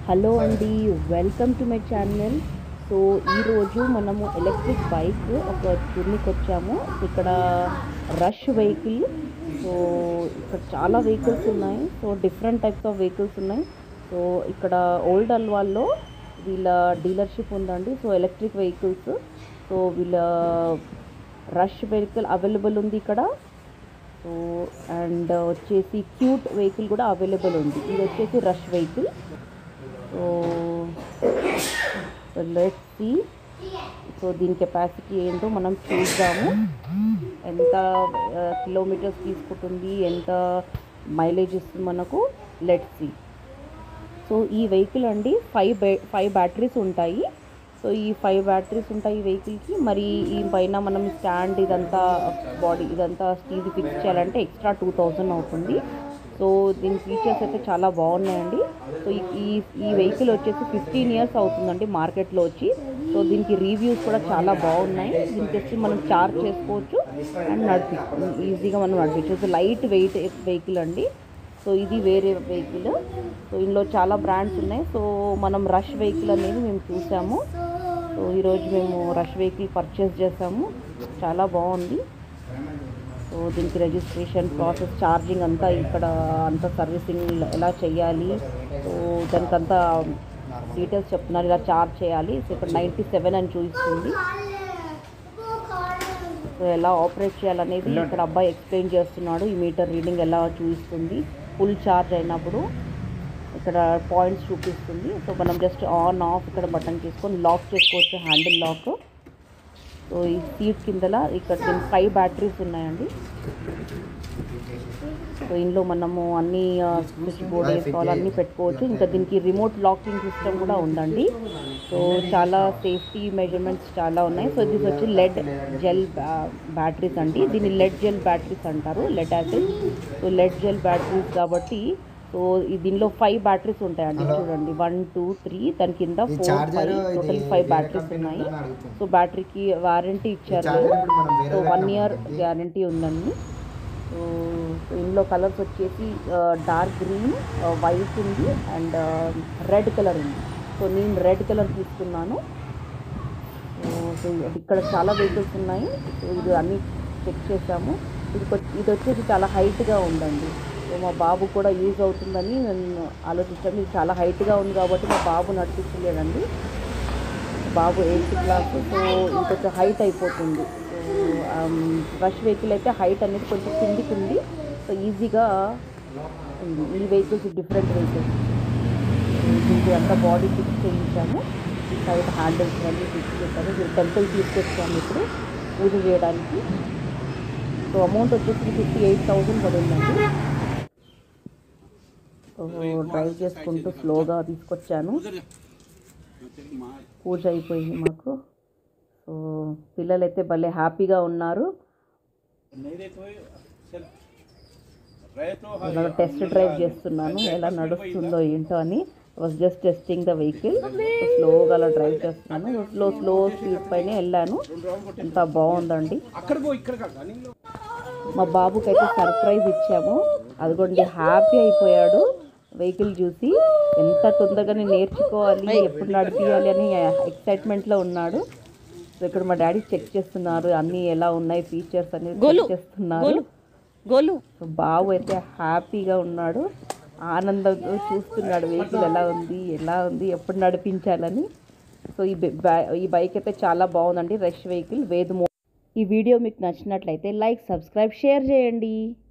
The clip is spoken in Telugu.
హలో అండి welcome to my channel so ఈరోజు మనము ఎలక్ట్రిక్ బైక్ ఒక టూర్నికి వచ్చాము ఇక్కడ రష్ వెహికల్ సో ఇక్కడ చాలా వెహికల్స్ ఉన్నాయి so different types of vehicles ఉన్నాయి సో ఇక్కడ ఓల్డ్ అల్వాల్లో వీళ్ళ డీలర్షిప్ ఉందండి సో ఎలక్ట్రిక్ వెహికల్స్ సో వీళ్ళ రష్ వెహికల్ అవైలబుల్ ఉంది ఇక్కడ సో అండ్ వచ్చేసి క్యూట్ వెహికల్ కూడా అవైలబుల్ ఉంది ఇది వచ్చేసి rush vehicle so let's see so దీని కెపాసిటీ ఏంటో మనం చూద్దాము ఎంత కిలోమీటర్స్ తీసుకుంటుంది ఎంత మైలేజ్ ఇస్తుంది మనకు లెట్స్ సి సో ఈ వెహికల్ అండి ఫైవ్ బ్యా ఫైవ్ బ్యాటరీస్ ఉంటాయి సో ఈ ఫైవ్ బ్యాటరీస్ ఉంటాయి ఈ వెహికల్కి మరి ఈ పైన మనం స్టాండ్ ఇదంతా బాడీ ఇదంతా స్టీల్ ఫిక్స్ చేయాలంటే ఎక్స్ట్రా టూ థౌజండ్ అవుతుంది సో దీని ఫీచర్స్ అయితే చాలా బాగున్నాయండి సో ఈ ఈ- ఈ వెహికల్ వచ్చేసి ఫిఫ్టీన్ ఇయర్స్ అవుతుందండి మార్కెట్లో వచ్చి సో దీనికి రివ్యూస్ కూడా చాలా బాగున్నాయి దీనికి వచ్చి మనం చార్జ్ చేసుకోవచ్చు అండ్ నడిపి ఈజీగా మనం నడిపించవచ్చు లైట్ వెయిట్ వెహికల్ అండి సో ఇది వేరే వెహికల్ సో ఇందులో చాలా బ్రాండ్స్ ఉన్నాయి సో మనం రష్ వెహికల్ అనేది మేము చూసాము సో ఈరోజు మేము రష్ వెహికల్ పర్చేస్ చేసాము చాలా బాగుంది సో దీనికి రిజిస్ట్రేషన్ ప్రాసెస్ ఛార్జింగ్ అంతా ఇక్కడ అంతా సర్వీసింగ్ ఎలా చేయాలి సో దానికి అంతా డీటెయిల్స్ చెప్తున్నారు ఇలా ఛార్జ్ చేయాలి సో ఇక్కడ నైంటీ సెవెన్ అని చూపిస్తుంది సో ఎలా ఆపరేట్ చేయాలనేది ఇక్కడ అబ్బాయి ఎక్స్ప్లెయిన్ చేస్తున్నాడు ఈ మీటర్ రీడింగ్ ఎలా చూపిస్తుంది ఫుల్ ఛార్జ్ అయినప్పుడు ఇక్కడ పాయింట్స్ చూపిస్తుంది సో మనం జస్ట్ ఆన్ ఆఫ్ ఇక్కడ బటన్ చేసుకొని లాక్ చేసుకోవచ్చు హ్యాండిల్ లాక్ సో ఈ సీట్ కిందల ఇక్కడ దీని ఫైవ్ బ్యాటరీస్ ఉన్నాయండి సో ఇందులో మనము అన్ని స్విచ్ బోర్డ్ వేసుకోవాలి అన్నీ పెట్టుకోవచ్చు ఇంకా దీనికి రిమోట్ లాకింగ్ సిస్టమ్ కూడా ఉందండి సో చాలా సేఫ్టీ మెజర్మెంట్స్ చాలా ఉన్నాయి సో ఇది వచ్చి లెడ్ జెల్ బ్యాటరీస్ అండి దీన్ని లెడ్ జెల్ బ్యాటరీస్ అంటారు lead acid so lead gel batteries కాబట్టి సో ఈ దీనిలో ఫైవ్ బ్యాటరీస్ ఉంటాయండి చూడండి వన్ టూ త్రీ దాని కింద four five total five batteries ఉన్నాయి సో బ్యాటరీకి వారంటీ ఇచ్చారు సో వన్ ఇయర్ గ్యారంటీ ఉందండి సో సో ఇందులో కలర్స్ వచ్చేసి డార్క్ గ్రీన్ వైట్ ఉంది అండ్ రెడ్ కలర్ ఉంది సో నేను రెడ్ కలర్ తీసుకున్నాను సో సో ఇక్కడ చాలా వెహికల్స్ ఉన్నాయి సో ఇది అన్నీ చెక్ చేసాము ఇది కొ- ఇది వచ్చేసి చాలా హైట్గా ఉందండి సో మా బాబు కూడా యూజ్ అవుతుందని నేను ఆలోచించాను ఇది చాలా హైట్గా ఉంది కాబట్టి మా బాబు నడిపించలేదండి బాబు ఎయిత్ క్లాస్ సో ఇంకొంచెం హైట్ అయిపోతుంది సో రష్ వెహికల్ అయితే హైట్ అనేది కొంచెం కిందికి ఉంది సో ఈజీగా ఉంది ఈ వెహికల్స్ డిఫరెంట్ వెహికల్స్ దీనికి అంతా బాడీ ఫిక్స్ చేయించాము సైడ్ హ్యాండిల్స్ అన్నీ ఫిక్స్ చేశాము ఇది టెంపుల్ తీసుకొచ్చాము ఇప్పుడు పూజ చేయడానికి సో అమౌంట్ వచ్చేసి ఫిఫ్టీ ఎయిట్ థౌజండ్ పడిందండి సో డ్రైవ్ చేసుకుంటూ స్లోగా తీసుకొచ్చాను పూజ అయిపోయింది మాకు సో పిల్లలైతే భలే హ్యాపీగా ఉన్నారు ఇలా టెస్ట్ డ్రైవ్ చేస్తున్నాను ఎలా నడుస్తుందో ఏంటో అని was just testing the vehicle స్లోగా అలా డ్రైవ్ చేస్తున్నాను స్లో స్లో స్పీడ్ పైన వెళ్ళాను ఎంత బాగుందండి అక్కడ పో ఇక్కడ కాదు కానీ మా బాబుకి అయితే సర్ప్రైజ్ ఇచ్చాము అదిగోండి హ్యాపీ అయిపోయాడు వెహికల్ చూసి ఎంత తొందరగానే నేర్చుకోవాలి ఎప్పుడు నడిపించాలి అని ఎక్సైట్మెంట్లో ఉన్నాడు సో ఇక్కడ మా డాడీ చెక్ చేస్తున్నారు అన్నీ ఎలా ఉన్నాయి ఫీచర్స్ అనేది చెక్ చేస్తున్నారు గోలు సో బాబు అయితే హ్యాపీగా ఉన్నాడు ఆనందంగా చూస్తున్నాడు వెహికల్ ఎలా ఉంది ఎలా ఉంది ఎప్పుడు నడిపించాలని సో ఈ బై- ఈ బైక్ అయితే చాలా బాగుందండి రష్ వెహికల్ వేద్ మో ఈ వీడియో మీకు నచ్చినట్లయితే లైక్ సబ్స్క్రైబ్ షేర్ చేయండి